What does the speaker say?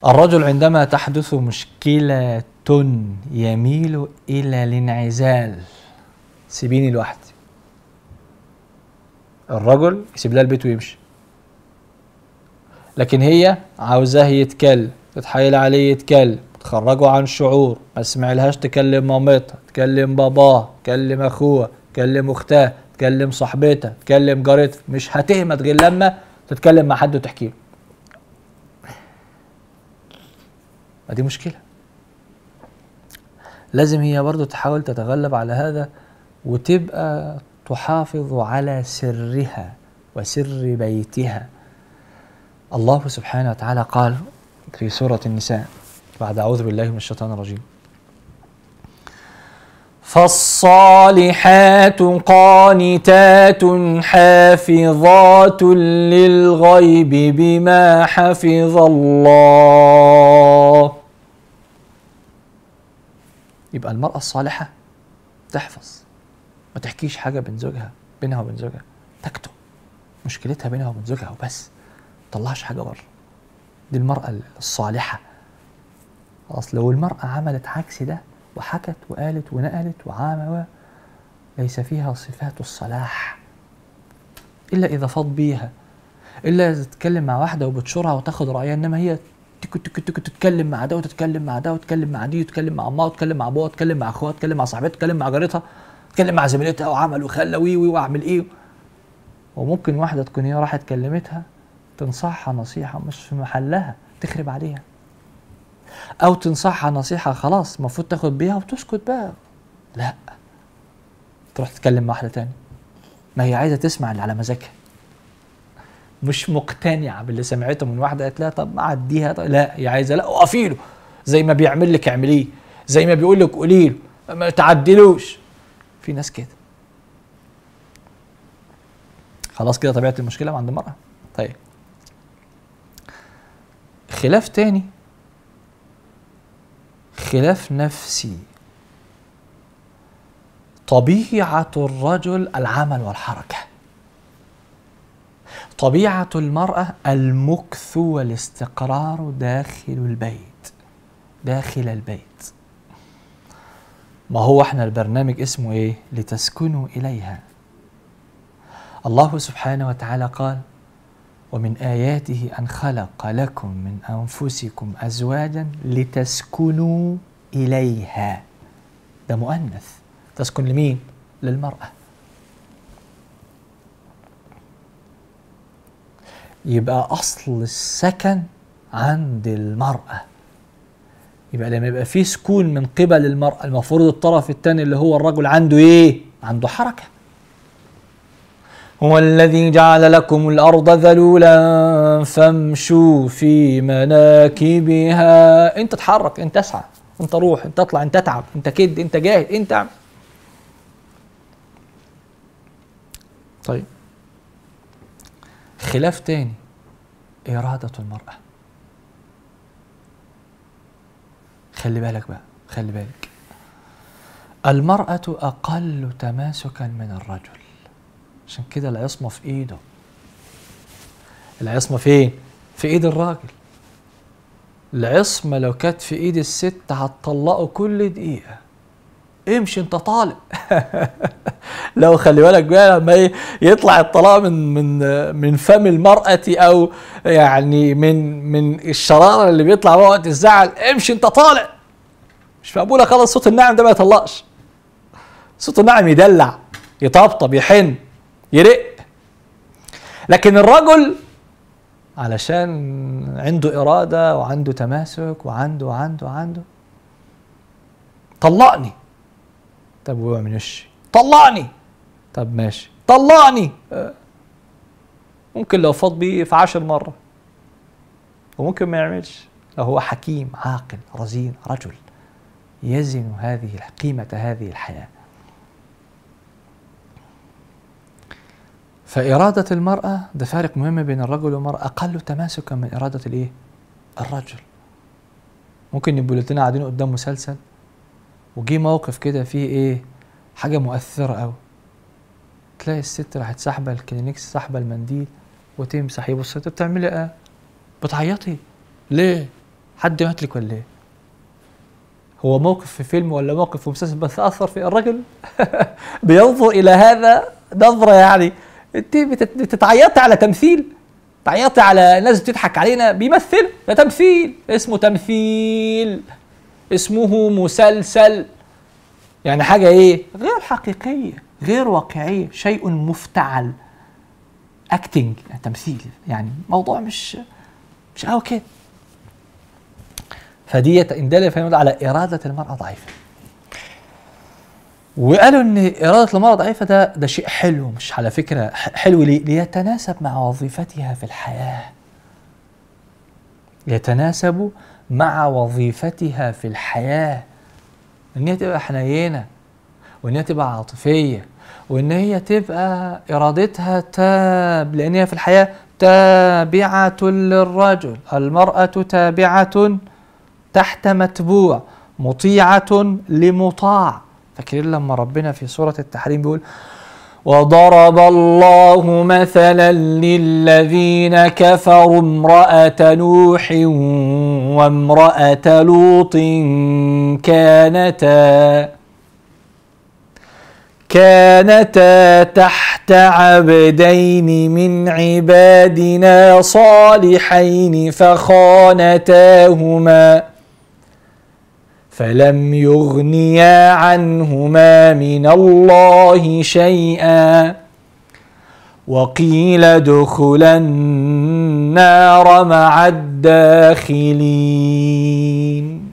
الرجل عندما تحدث مشكلة يميل إلى الانعزال سيبيني لوحدي الرجل يسيب لها البيت ويمشي لكن هي عاوزاه يتكلم تتحايل عليه يتكلم تخرجه عن شعور ما تسمعلهاش تكلم مامتها تكلم باباه تكلم اخوها تكلم اختها تكلم صاحبتها تكلم جارتها مش هتهمت غير لما تتكلم مع حد وتحكي له ما دي مشكله لازم هي برضو تحاول تتغلب على هذا وتبقى تحافظ على سرها وسر بيتها الله سبحانه وتعالى قال في سورة النساء بعد أعوذ بالله من الشيطان الرجيم فالصالحات قانتات حافظات للغيب بما حفظ الله يبقى المرأة الصالحة تحفظ ما تحكيش حاجة بين زوجها بينها وبين زوجها تكتم مشكلتها بينها وبين زوجها وبس ما تطلعش حاجة بره دي المرأة الصالحة خلاص لو المرأة عملت عكس ده وحكت وقالت ونقلت وعامل ليس فيها صفات الصلاح إلا إذا فاض بيها إلا إذا تتكلم مع واحدة وبتشورها وتاخد رأيها إنما هي تك تك تك تتكلم مع ده وتتكلم مع ده وتتكلم مع دي وتتكلم مع امها وتتكلم مع ابوها وتتكلم مع اخوها وتتكلم مع صاحبتها وتتكلم مع جارتها تتكلم مع زميلتها وعمل وخلى وي وي واعمل ايه وممكن واحده تكون هي راحت كلمتها تنصحها نصيحه مش في محلها تخرب عليها او تنصحها نصيحه خلاص المفروض تاخد بيها وتسكت بقى لا تروح تتكلم مع واحده تاني ما هي عايزه تسمع اللي على مزاجها مش مقتنعه باللي سمعته من واحده قالت لها طب ما عديها طب لا هي عايزه لا وقفي له زي ما بيعمل لك اعمليه زي ما بيقول لك قولي له ما تعدلوش في ناس كده خلاص كده طبيعه المشكله عند المراه طيب خلاف تاني خلاف نفسي طبيعه الرجل العمل والحركه طبيعة المرأة المكث والاستقرار داخل البيت داخل البيت ما هو احنا البرنامج اسمه ايه لتسكنوا إليها الله سبحانه وتعالى قال ومن آياته أن خلق لكم من أنفسكم أزواجا لتسكنوا إليها ده مؤنث تسكن لمين؟ للمرأة يبقى اصل السكن عند المراه يبقى لما يبقى في سكون من قبل المراه المفروض الطرف الثاني اللي هو الرجل عنده ايه عنده حركه هو الذي جعل لكم الارض ذلولا فامشوا في مناكبها انت تحرك انت اسعى انت روح انت اطلع انت اتعب انت كد انت جاهد انت اعمل طيب خلاف تاني إرادة المرأة خلي بالك بقى خلي بالك المرأة أقل تماسكا من الرجل عشان كده العصمة في إيده العصمة فين؟ في إيد الراجل العصمة لو كانت في إيد الست هتطلقه كل دقيقة امشي انت طالق لو خلي بالك بقى لما ايه يطلع الطلاق من من من فم المرأة او يعني من من الشرارة اللي بيطلع وقت الزعل امشي انت طالع مش مقبولة خالص صوت النعم ده ما يطلقش صوت النعم يدلع يطبطب يحن يرق لكن الرجل علشان عنده إرادة وعنده تماسك وعنده وعنده وعنده طلقني طب وهو منش طلقني طب ماشي طلقني أه. ممكن لو فاض بيه في عشر مرة وممكن ما يعملش لو هو حكيم عاقل رزين رجل يزن هذه قيمة هذه الحياة فإرادة المرأة ده فارق مهم بين الرجل والمرأة أقل تماسكا من إرادة الإيه؟ الرجل ممكن يبقوا الاتنين قاعدين قدام مسلسل وجي موقف كده فيه ايه حاجه مؤثره قوي تلاقي الست راحت ساحبه الكلينكس ساحبه المنديل وتمسح يبص انت بتعملي ايه بتعيطي ليه حد يهتلك ولا ايه هو موقف في فيلم ولا موقف في مسلسل بس اثر في الرجل بينظر الى هذا نظره يعني انت بتت- بتتعيطي على تمثيل تعيطي على ناس بتضحك علينا بيمثل ده تمثيل اسمه تمثيل اسمه مسلسل يعني حاجه ايه غير حقيقيه غير واقعيه شيء مفتعل اكتنج يعني تمثيل يعني موضوع مش مش قوي كده فديت ان دل فيدل على اراده المراه ضعيفه وقالوا ان اراده المراه ضعيفه ده ده شيء حلو مش على فكره ح- حلو ليه؟ ليتناسب مع وظيفتها في الحياه يتناسب مع وظيفتها في الحياه ان هي تبقى حنينه وان هي تبقى عاطفيه وان هي تبقى ارادتها تاب لان هي في الحياه تابعه للرجل المراه تابعه تحت متبوع مطيعه لمطاع فاكرين لما ربنا في سوره التحريم بيقول وضرب الله مثلا للذين كفروا امرأة نوح وامرأة لوط كانتا كانتا تحت عبدين من عبادنا صالحين فخانتاهما فلم يغنيا عنهما من الله شيئا وقيل ادخلا النار مع الداخلين